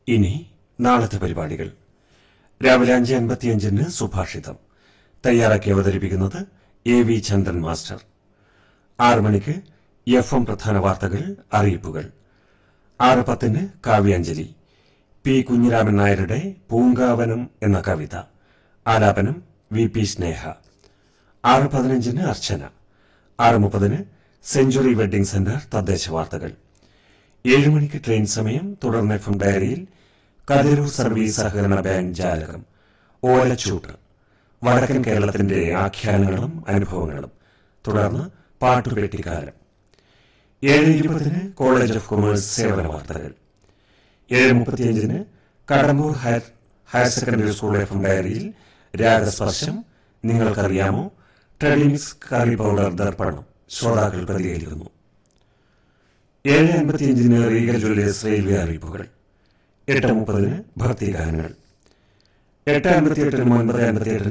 ഇനി നാളത്തെ പരിപാടികൾ രാവിലെ അഞ്ച് അൻപത്തിയഞ്ചിന് സുഭാഷിതം തയ്യാറാക്കി അവതരിപ്പിക്കുന്നത് എ വി ചന്ദ്രൻ മാസ്റ്റർ ആറ് മണിക്ക് എഫ് എം പ്രധാന വാർത്തകൾ അറിയിപ്പുകൾ ആറ് പത്തിന് കാവ്യാഞ്ജലി പി കുഞ്ഞിരാമൻ നായരുടെ പൂങ്കാവനം എന്ന കവിത ആലാപനം വി പി സ്നേഹ ആറ് പതിനഞ്ചിന് അർച്ചന ആറ് മുപ്പതിന് സെഞ്ചുറി വെഡ്ഡിംഗ് സെന്റർ തദ്ദേശ വാർത്തകൾ ഏഴ് മണിക്ക് ട്രെയിൻ സമയം തുടർന്ന് എഫ് എം ഡയറിയിൽ കതിരൂർ സർവീസ് സഹകരണ ബാങ്ക് ജാലകം ഓലച്ചൂട്ട് വടക്കൻ കേരളത്തിന്റെ ആഖ്യാനങ്ങളും അനുഭവങ്ങളും തുടർന്ന് പാട്ടുപെട്ടിക്കാലം ഏഴ് ഇരുപതിന് കോളേജ് ഓഫ് കൊമേഴ്സ് സേവന വാർത്തകൾ ഏഴ് മുപ്പത്തിയഞ്ചിന് Kadambur higher higher secondary school F M ഡയറിയിൽ രാഗസ്പർശം നിങ്ങൾക്കറിയാമോ ട്രെഡിമിക്സ് കറി പൗഡർ ദർപ്പണം ശ്രോതാക്കൾ പ്രതികരിക്കുന്നു ഏഴ് അൻപത്തിയഞ്ചിന് റീഗൽ ജ്വല്ലേഴ്സ് റെയിൽവേ അറിയിപ്പുകൾ എട്ട് മുപ്പതിന് ഭക്തിഗാനങ്ങൾ എട്ട് അൻപത്തിയെട്ടിന് ഒൻപത് അൻപത്തിയെട്ടിന്